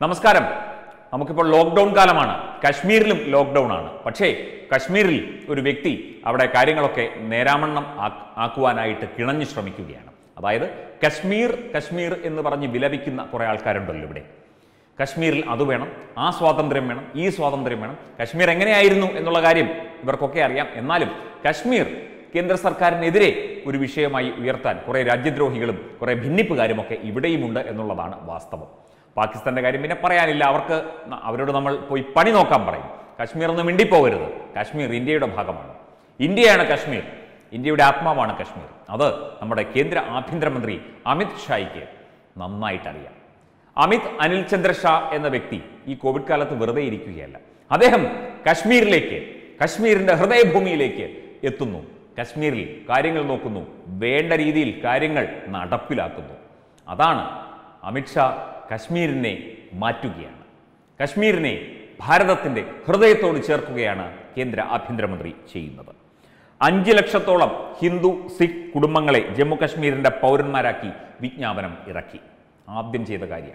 നമസ്കാരം നമുക്കിപ്പോൾ ലോക്ക്ഡൗൺ കാലമാണ് കശ്മീരിലും ലോക്ക്ഡൗൺ ആണ് പക്ഷേ കശ്മീരിൽ ഒരു വ്യക്തി അവിടെ കാര്യങ്ങളൊക്കെ നേരാമണ്ണം ആക്ക് ആക്കുവാനായിട്ട് കിണഞ്ഞു ശ്രമിക്കുകയാണ് അതായത് കശ്മീർ കശ്മീർ എന്ന് പറഞ്ഞ് വിലപിക്കുന്ന കുറേ ആൾക്കാരുണ്ടല്ലോ ഇവിടെ കശ്മീരിൽ അത് വേണം ആ സ്വാതന്ത്ര്യം വേണം ഈ സ്വാതന്ത്ര്യം വേണം കശ്മീർ എങ്ങനെയായിരുന്നു എന്നുള്ള കാര്യം ഇവർക്കൊക്കെ അറിയാം എന്നാലും കശ്മീർ കേന്ദ്ര സർക്കാരിനെതിരെ ഒരു വിഷയമായി ഉയർത്താൻ കുറേ രാജ്യദ്രോഹികളും കുറേ ഭിന്നിപ്പുകാരുമൊക്കെ ഇവിടെയുമുണ്ട് എന്നുള്ളതാണ് വാസ്തവം പാകിസ്ഥാന്റെ കാര്യം പിന്നെ പറയാനില്ല അവർക്ക് ന- അവരോട് നമ്മൾ പോയി പണി നോക്കാൻ പറയും കശ്മീർ ഒന്ന് മിണ്ടിപ്പോകരുത് കശ്മീർ ഇന്ത്യയുടെ ഭാഗമാണ് ഇന്ത്യയാണ് കശ്മീർ ഇന്ത്യയുടെ ആത്മാവാണ് കശ്മീർ അത് നമ്മുടെ കേന്ദ്ര ആഭ്യന്തരമന്ത്രി അമിത് ഷായ്ക്ക് നന്നായിട്ട് അറിയാം അമിത് അനിൽ ചന്ദ്ര ഷാ എന്ന വ്യക്തി ഈ കോവിഡ് കാലത്ത് വെറുതെ ഇരിക്കുകയല്ല അദ്ദേഹം കശ്മീരിലേക്ക് കശ്മീരിന്റെ ഹൃദയഭൂമിയിലേക്ക് എത്തുന്നു കശ്മീരിൽ കാര്യങ്ങൾ നോക്കുന്നു വേണ്ട രീതിയിൽ കാര്യങ്ങൾ നടപ്പിലാക്കുന്നു അതാണ് അമിത്ഷാ കശ്മീരിനെ മാറ്റുകയാണ് കശ്മീരിനെ ഭാരതത്തിന്റെ ഹൃദയത്തോട് ചേർക്കുകയാണ് കേന്ദ്ര ആഭ്യന്തരമന്ത്രി ചെയ്യുന്നത് അഞ്ച് ലക്ഷത്തോളം ഹിന്ദു സിഖ് കുടുംബങ്ങളെ ജമ്മു കശ്മീരിന്റെ പൗരന്മാരാക്കി വിജ്ഞാപനം ഇറക്കി ആദ്യം ചെയ്ത കാര്യം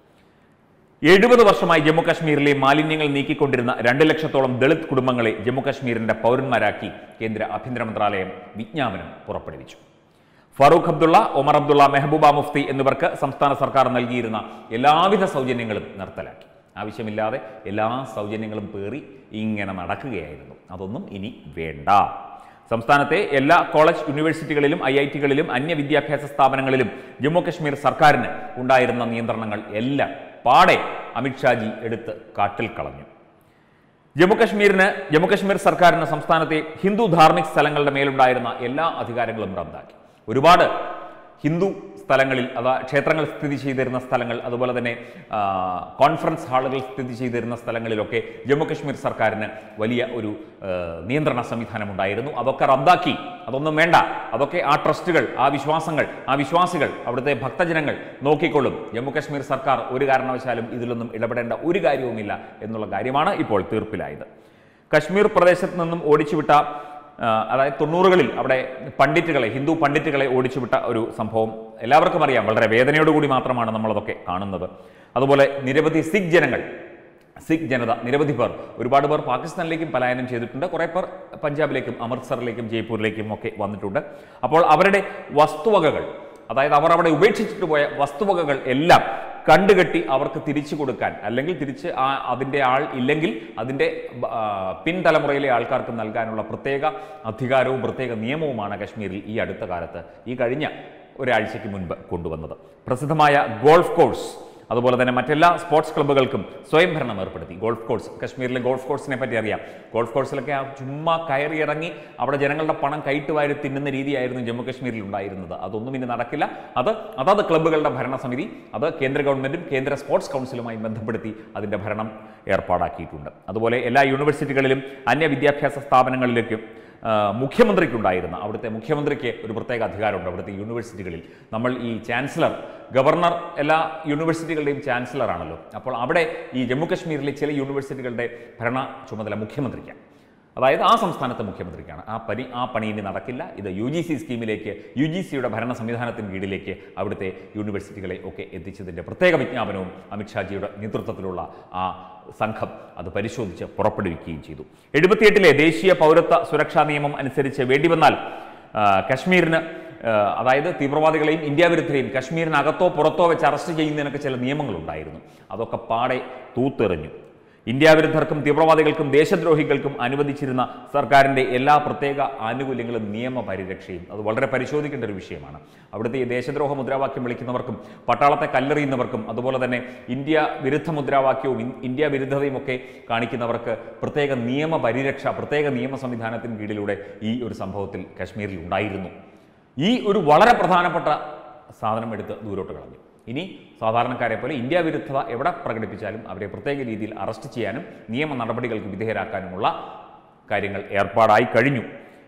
എഴുപത് വർഷമായി ജമ്മു കാശ്മീരിലെ മാലിന്യങ്ങൾ നീക്കിക്കൊണ്ടിരുന്ന രണ്ട് ലക്ഷത്തോളം ദളിത് കുടുംബങ്ങളെ ജമ്മു കാശ്മീരിന്റെ പൗരന്മാരാക്കി കേന്ദ്ര ആഭ്യന്തര മന്ത്രാലയം വിജ്ഞാപനം പുറപ്പെടുവിച്ചു ഫറൂഖ് അബ്ദുള്ള ഒമർ അബ്ദുള്ള മെഹബൂബ മുഫ്തി എന്നിവർക്ക് സംസ്ഥാന സർക്കാർ നൽകിയിരുന്ന എല്ലാവിധ സൗജന്യങ്ങളും നിർത്തലാക്കി ആവശ്യമില്ലാതെ എല്ലാ സൗജന്യങ്ങളും പേറി ഇങ്ങനെ നടക്കുകയായിരുന്നു അതൊന്നും ഇനി വേണ്ട സംസ്ഥാനത്തെ എല്ലാ കോളേജ് യൂണിവേഴ്സിറ്റികളിലും ഐ ഐ ടികളിലും അന്യ വിദ്യാഭ്യാസ സ്ഥാപനങ്ങളിലും ജമ്മു കശ്മീർ സർക്കാരിന് ഉണ്ടായിരുന്ന നിയന്ത്രണങ്ങൾ എല്ലാം പാടെ അമിത്ഷാജി എടുത്ത് കാട്ടിൽ കളഞ്ഞു ജമ്മുകശ്മീരിന് ജമ്മുകശ്മീർ സർക്കാരിന് സംസ്ഥാനത്തെ ഹിന്ദു ധാർമ്മിക സ്ഥലങ്ങളുടെ മേലുണ്ടായിരുന്ന എല്ലാ അധികാരങ്ങളും റദ്ദാക്കി ഒരുപാട് ഹിന്ദു സ്ഥലങ്ങളിൽ അതാ ക്ഷേത്രങ്ങൾ സ്ഥിതി ചെയ്തിരുന്ന സ്ഥലങ്ങൾ അതുപോലെ തന്നെ ആ, കോൺഫറൻസ് ഹാളുകൾ സ്ഥിതി ചെയ്തിരുന്ന സ്ഥലങ്ങളിലൊക്കെ ജമ്മുകശ്മീർ സർക്കാരിന് വലിയ ഒരു ആ, നിയന്ത്രണ സംവിധാനം ഉണ്ടായിരുന്നു അതൊക്കെ റദ്ദാക്കി അതൊന്നും വേണ്ട അതൊക്കെ ആ ട്രസ്റ്റുകൾ ആ വിശ്വാസങ്ങൾ ആ വിശ്വാസികൾ അവിടുത്തെ ഭക്തജനങ്ങൾ നോക്കിക്കൊള്ളും ജമ്മുകശ്മീർ സർക്കാർ ഒരു കാരണവശാലും ഇതിലൊന്നും ഇടപെടേണ്ട ഒരു കാര്യവുമില്ല എന്നുള്ള കാര്യമാണ് ഇപ്പോൾ തീർപ്പിലായത് കശ്മീർ പ്രദേശത്ത് നിന്നും ഓടിച്ചുവിട്ട ആ, അതായത് തൊണ്ണൂറുകളിൽ അവിടെ പണ്ഡിറ്റുകളെ ഹിന്ദു പണ്ഡിറ്റുകളെ ഓടിച്ചുവിട്ട ഒരു സംഭവം എല്ലാവർക്കും അറിയാം വളരെ വേദനയോടുകൂടി മാത്രമാണ് നമ്മളതൊക്കെ കാണുന്നത് അതുപോലെ നിരവധി സിഖ് ജനങ്ങൾ സിഖ് ജനത നിരവധി പേർ ഒരുപാട് പേർ പാകിസ്ഥാനിലേക്കും പലായനം ചെയ്തിട്ടുണ്ട് കുറേ പേർ പഞ്ചാബിലേക്കും അമൃത്സറിലേക്കും ജയ്പൂരിലേക്കും ഒക്കെ വന്നിട്ടുണ്ട് അപ്പോൾ അവരുടെ വസ്തുവകകൾ അതായത് അവർ അവിടെ ഉപേക്ഷിച്ചിട്ട് പോയ വസ്തുവകകൾ എല്ലാം കണ്ടുകെട്ടി അവർക്ക് തിരിച്ചു കൊടുക്കാൻ അല്ലെങ്കിൽ തിരിച്ച് ആ അതിൻ്റെ ആൾ ഇല്ലെങ്കിൽ അതിൻ്റെ ബ- ആ, പിൻതലമുറയിലെ ആൾക്കാർക്ക് നൽകാനുള്ള പ്രത്യേക അധികാരവും പ്രത്യേക നിയമവുമാണ് കശ്മീരിൽ ഈ അടുത്ത കാലത്ത് ഈ കഴിഞ്ഞ ഒരാഴ്ചയ്ക്ക് മുൻപ് കൊണ്ടുവന്നത് പ്രസിദ്ധമായ ഗോൾഫ് കോഴ്സ് അതുപോലെ തന്നെ മറ്റെല്ലാ സ്പോർട്സ് ക്ലബ്ബുകൾക്കും സ്വയംഭരണം ഏർപ്പെടുത്തി ഗോൾഫ് കോഴ്സ് കശ്മീരിലെ ഗോൾഫ് കോഴ്സിനെ പറ്റി അറിയാം ഗോൾഫ് കോഴ്സിലൊക്കെ ആ ചുമ്മാ കയറി ഇറങ്ങി അവിടെ ജനങ്ങളുടെ പണം കൈട്ട് വാരി തിന്നുന്ന രീതിയായിരുന്നു ജമ്മു കശ്മീരിൽ ഉണ്ടായിരുന്നത് അതൊന്നും ഇനി നടക്കില്ല അത് അതത് ക്ലബ്ബുകളുടെ ഭരണസമിതി അത് കേന്ദ്ര ഗവൺമെന്റും കേന്ദ്ര സ്പോർട്സ് കൗൺസിലുമായി ബന്ധപ്പെടുത്തി അതിന്റെ ഭരണം ഏർപ്പാടാക്കിയിട്ടുണ്ട് അതുപോലെ എല്ലാ യൂണിവേഴ്സിറ്റികളിലും അന്യ വിദ്യാഭ്യാസ സ്ഥാപനങ്ങളിലേക്കും ആ, മുഖ്യമന്ത്രിക്കുണ്ടായിരുന്ന അവിടുത്തെ മുഖ്യമന്ത്രിക്ക് ഒരു പ്രത്യേക അധികാരമുണ്ട് അവിടുത്തെ യൂണിവേഴ്സിറ്റികളിൽ നമ്മൾ ഈ ചാൻസലർ ഗവർണർ എല്ലാ യൂണിവേഴ്സിറ്റികളുടെയും ചാൻസലർ ആണല്ലോ അപ്പോൾ അവിടെ ഈ ജമ്മു കശ്മീരിലെ ചില യൂണിവേഴ്സിറ്റികളുടെ ഭരണ ചുമതല മുഖ്യമന്ത്രിക്കാണ് അതായത് ആ സംസ്ഥാനത്തെ മുഖ്യമന്ത്രിക്കാണ് ആ പണി ആ പണി ഇനി നടക്കില്ല ഇത് യു ജി സി സ്കീമിലേക്ക് യു ജി സിയുടെ ഭരണ സംവിധാനത്തിന് കീഴിലേക്ക് അവിടുത്തെ യൂണിവേഴ്സിറ്റികളെ ഒക്കെ എത്തിച്ചതിൻ്റെ പ്രത്യേക വിജ്ഞാപനവും അമിത്ഷാജിയുടെ നേതൃത്വത്തിലുള്ള ആ സംഘം അത് പരിശോധിച്ച് പുറപ്പെടുവിക്കുകയും ചെയ്തു എഴുപത്തിയെട്ടിലെ ദേശീയ പൗരത്വ സുരക്ഷാ നിയമം അനുസരിച്ച് വേണ്ടിവന്നാൽ ആ, കശ്മീരിന് ആ, അതായത് തീവ്രവാദികളെയും ഇന്ത്യ വിരുദ്ധരെയും കശ്മീരിനകത്തോ പുറത്തോ വെച്ച് അറസ്റ്റ് ചെയ്യുന്നതിനൊക്കെ ചില നിയമങ്ങളുണ്ടായിരുന്നു അതൊക്കെ പാടെ തൂത്തെറിഞ്ഞു ഇന്ത്യ വിരുദ്ധർക്കും തീവ്രവാദികൾക്കും ദേശദ്രോഹികൾക്കും അനുവദിച്ചിരുന്ന സർക്കാരിൻ്റെ എല്ലാ പ്രത്യേക ആനുകൂല്യങ്ങളും നിയമപരിരക്ഷയും അത് വളരെ പരിശോധിക്കേണ്ട ഒരു വിഷയമാണ് അവിടുത്തെ ഈ ദേശദ്രോഹ മുദ്രാവാക്യം വിളിക്കുന്നവർക്കും പട്ടാളത്തെ കല്ലെറിയുന്നവർക്കും അതുപോലെ തന്നെ ഇന്ത്യ വിരുദ്ധ മുദ്രാവാക്യവും ഇൻ- ഇന്ത്യ വിരുദ്ധതയും ഒക്കെ കാണിക്കുന്നവർക്ക് പ്രത്യേക നിയമപരിരക്ഷ പ്രത്യേക നിയമ സംവിധാനത്തിന് കീഴിലൂടെ ഈ ഒരു സംഭവത്തിൽ കാശ്മീരിൽ ഉണ്ടായിരുന്നു ഈ ഒരു വളരെ പ്രധാനപ്പെട്ട സാധനം എടുത്ത് ദൂരോട്ട് കളഞ്ഞു ഇനി സാധാരണക്കാരെ പോലെ ഇന്ത്യ വിരുദ്ധത എവിടെ പ്രകടിപ്പിച്ചാലും അവരെ പ്രത്യേക രീതിയിൽ അറസ്റ്റ് ചെയ്യാനും നിയമ നടപടികൾക്ക് വിധേയരാക്കാനുമുള്ള കാര്യങ്ങൾ ഏർപ്പാടായി കഴിഞ്ഞു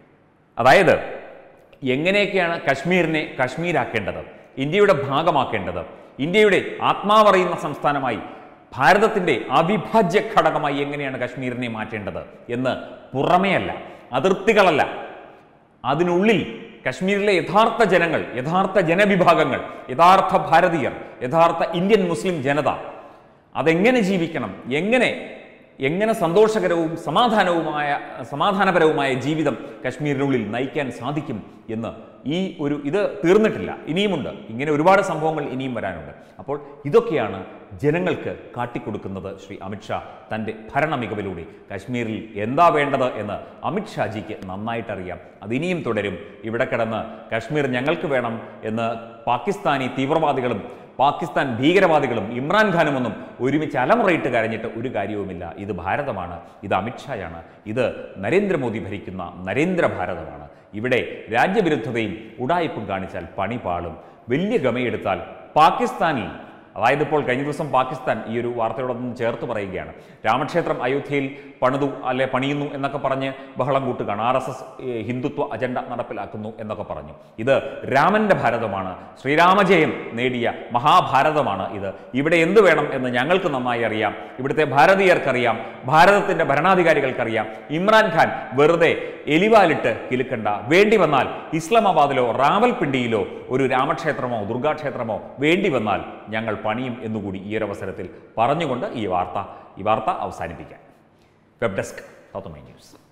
അതായത് എങ്ങനെയൊക്കെയാണ് കശ്മീരിനെ കശ്മീരാക്കേണ്ടത് ഇന്ത്യയുടെ ഭാഗമാക്കേണ്ടത് ഇന്ത്യയുടെ ആത്മാവറിയുന്ന സംസ്ഥാനമായി ഭാരതത്തിൻ്റെ അവിഭാജ്യ ഘടകമായി എങ്ങനെയാണ് കശ്മീരിനെ മാറ്റേണ്ടത് എന്ന് പുറമേയല്ല അതിർത്തികളല്ല അതിനുള്ളിൽ കശ്മീരിലെ യഥാർത്ഥ ജനങ്ങൾ യഥാർത്ഥ ജനവിഭാഗങ്ങൾ യഥാർത്ഥ ഭാരതീയർ യഥാർത്ഥ ഇന്ത്യൻ മുസ്ലിം ജനത അതെങ്ങനെ ജീവിക്കണം എങ്ങനെ എങ്ങനെ സന്തോഷകരവും സമാധാനവുമായ സമാധാനപരവുമായ ജീവിതം കശ്മീരിനുള്ളിൽ നയിക്കാൻ സാധിക്കും എന്ന് ഈ ഒരു ഇത് തീർന്നിട്ടില്ല ഇനിയുമുണ്ട് ഇങ്ങനെ ഒരുപാട് സംഭവങ്ങൾ ഇനിയും വരാനുണ്ട് അപ്പോൾ ഇതൊക്കെയാണ് ജനങ്ങൾക്ക് കാട്ടിക്കൊടുക്കുന്നത് ശ്രീ അമിത്ഷാ തൻ്റെ ഭരണ മികവിലൂടെ കാശ്മീരിൽ എന്താ വേണ്ടത് എന്ന് അമിത്ഷാജിക്ക് നന്നായിട്ടറിയാം അതിനിയും തുടരും ഇവിടെ കിടന്ന് കാശ്മീർ ഞങ്ങൾക്ക് വേണം എന്ന് പാകിസ്ഥാനി തീവ്രവാദികളും പാകിസ്ഥാൻ ഭീകരവാദികളും ഇമ്രാൻഖാനും ഒന്നും ഒരുമിച്ച് അലമുറയിട്ട് കരഞ്ഞിട്ട് ഒരു കാര്യവുമില്ല ഇത് ഭാരതമാണ് ഇത് അമിത്ഷായാണ് ഇത് നരേന്ദ്രമോദി ഭരിക്കുന്ന നരേന്ദ്ര ഭാരതമാണ് ഇവിടെ രാജ്യവിരുദ്ധതയും ഉടായ്പും കാണിച്ചാൽ പണി പാളും വലിയ ഗമയെടുത്താൽ പാകിസ്ഥാനിൽ അതായത് ഇപ്പോൾ കഴിഞ്ഞ ദിവസം പാകിസ്ഥാൻ ഈ ഒരു വാർത്തയോടൊപ്പം ചേർത്ത് പറയുകയാണ് രാമക്ഷേത്രം അയോധ്യയിൽ പണിതു അല്ലെ പണിയുന്നു എന്നൊക്കെ പറഞ്ഞ് ബഹളം കൂട്ടുകയാണ് R S S Hindutva agenda നടപ്പിലാക്കുന്നു എന്നൊക്കെ പറഞ്ഞു ഇത് രാമന്റെ ഭാരതമാണ് ശ്രീരാമജയം നേടിയ മഹാഭാരതമാണ് ഇത് ഇവിടെ എന്ത് വേണം എന്ന് ഞങ്ങൾക്ക് നന്നായി അറിയാം ഇവിടുത്തെ ഭാരതീയർക്കറിയാം ഭാരതത്തിന്റെ ഭരണാധികാരികൾക്കറിയാം ഇമ്രാൻഖാൻ വെറുതെ എലിവാലിട്ട് കിലുക്കണ്ട വേണ്ടി വന്നാൽ ഇസ്ലാമാബാദിലോ റാവൽപിണ്ടിയിലോ ഒരു രാമക്ഷേത്രമോ ദുർഗാക്ഷേത്രമോ വേണ്ടി വന്നാൽ ഞങ്ങൾ പണിയും എന്നുകൂടി ഈ ഒരു അവസരത്തിൽ പറഞ്ഞുകൊണ്ട് ഈ വാർത്ത ഈ വാർത്ത അവസാനിപ്പിക്കാം വെബ് ഡെസ്ക് തത്വമൈ ന്യൂസ്